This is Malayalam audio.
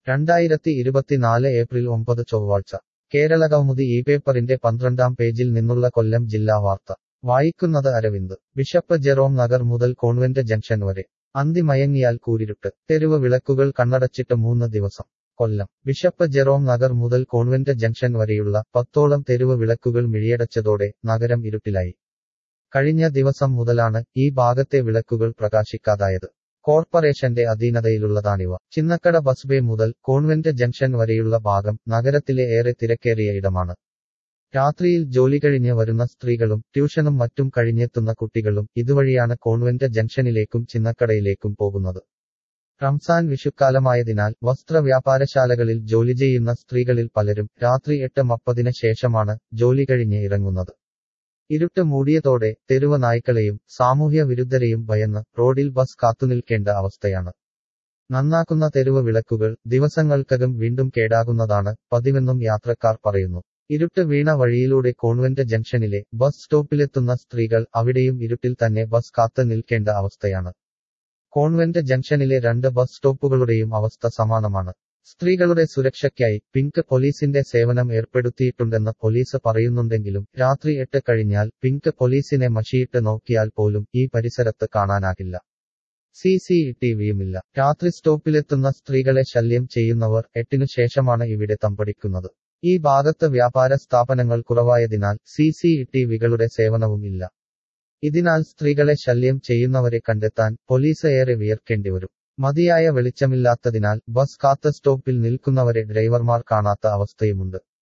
രണ്ടായിരത്തി ഇരുപത്തിനാല് ഏപ്രിൽ ഒമ്പത് ചൊവ്വാഴ്ച കേരള കൗമുദി ഈ പേപ്പറിന്റെ പന്ത്രണ്ടാം പേജിൽ നിന്നുള്ള കൊല്ലം ജില്ലാ വാർത്ത വായിക്കുന്നത് അരവിന്ദ് ബിഷപ്പ് ജെറോം നഗർ മുതൽ കോൺവെന്റ് ജംഗ്ഷൻ വരെ അന്തി മയങ്ങിയാൽ കൂരിരുട്ട് തെരുവ് വിളക്കുകൾ കണ്ണടച്ചിട്ട് മൂന്ന് ദിവസം കൊല്ലം ബിഷപ്പ് ജെറോം നഗർ മുതൽ കോൺവെന്റ് ജംഗ്ഷൻ വരെയുള്ള പത്തോളം തെരുവ് വിളക്കുകൾ മിഴിയടച്ചതോടെ നഗരം ഇരുട്ടിലായി കഴിഞ്ഞ ദിവസം മുതലാണ് ഈ ഭാഗത്തെ വിളക്കുകൾ പ്രകാശിക്കാതായത് കോർപ്പറേഷന്റെ അധീനതയിലുള്ളതാണിവ ചിന്നക്കട ബസ് ബേ മുതൽ കോൺവെന്റ് ജംഗ്ഷൻ വരെയുള്ള ഭാഗം നഗരത്തിലെ ഏറെ തിരക്കേറിയ ഇടമാണ് രാത്രിയിൽ ജോലി കഴിഞ്ഞ് വരുന്ന സ്ത്രീകളും ട്യൂഷനും മറ്റും കഴിഞ്ഞെത്തുന്ന കുട്ടികളും ഇതുവഴിയാണ് കോൺവെന്റ് ജംഗ്ഷനിലേക്കും ചിന്നക്കടയിലേക്കും പോകുന്നത് റംസാൻ വിഷുക്കാലമായതിനാൽ വസ്ത്രവ്യാപാരശാലകളിൽ ജോലി ചെയ്യുന്ന സ്ത്രീകളിൽ പലരും രാത്രി എട്ട് മുപ്പതിന് ശേഷമാണ് ജോലി കഴിഞ്ഞ് ഇറങ്ങുന്നത് ഇരുട്ട് മൂടിയതോടെ തെരുവ് നായ്ക്കളെയും സാമൂഹ്യ വിരുദ്ധരെയും ഭയന്ന് റോഡിൽ ബസ് കാത്തുനിൽക്കേണ്ട അവസ്ഥയാണ് നന്നാക്കുന്ന തെരുവ് വിളക്കുകൾ ദിവസങ്ങൾക്കകം വീണ്ടും കേടാകുന്നതാണ് പതിവെന്നും യാത്രക്കാർ പറയുന്നു ഇരുട്ട് വീണ വഴിയിലൂടെ കോൺവെന്റ് ജംഗ്ഷനിലെ ബസ് സ്റ്റോപ്പിലെത്തുന്ന സ്ത്രീകൾ അവിടെയും ഇരുട്ടിൽ തന്നെ ബസ് കാത്ത് നിൽക്കേണ്ട അവസ്ഥയാണ് കോൺവെന്റ് ജംഗ്ഷനിലെ രണ്ട് ബസ് സ്റ്റോപ്പുകളുടെയും അവസ്ഥ സമാനമാണ് സ്ത്രീകളുടെ സുരക്ഷയ്ക്കായി പിങ്ക് പോലീസിന്റെ സേവനം ഏർപ്പെടുത്തിയിട്ടുണ്ടെന്ന് പോലീസ് പറയുന്നുണ്ടെങ്കിലും രാത്രി എട്ട് കഴിഞ്ഞാൽ പിങ്ക് പോലീസിനെ മഷിയിട്ട് നോക്കിയാൽ പോലും ഈ പരിസരത്ത് കാണാനാകില്ല സി സി ടിവിയുമില്ല രാത്രി സ്റ്റോപ്പിലെത്തുന്ന സ്ത്രീകളെ ശല്യം ചെയ്യുന്നവർ എട്ടിനു ശേഷമാണ് ഇവിടെ തമ്പടിക്കുന്നത് ഈ ഭാഗത്ത് വ്യാപാര സ്ഥാപനങ്ങൾ കുറവായതിനാൽ സി സി ടിവികളുടെ സേവനവും ഇല്ല ഇതിനാൽ സ്ത്രീകളെ ശല്യം ചെയ്യുന്നവരെ കണ്ടെത്താൻ പോലീസ് ഏറെ വിയർക്കേണ്ടിവരും മതിയായ വെളിച്ചമില്ലാത്തതിനാൽ ബസ് കാത്ത സ്റ്റോപ്പിൽ നിൽക്കുന്നവരെ ഡ്രൈവർമാർ കാണാത്ത അവസ്ഥയുമുണ്ട്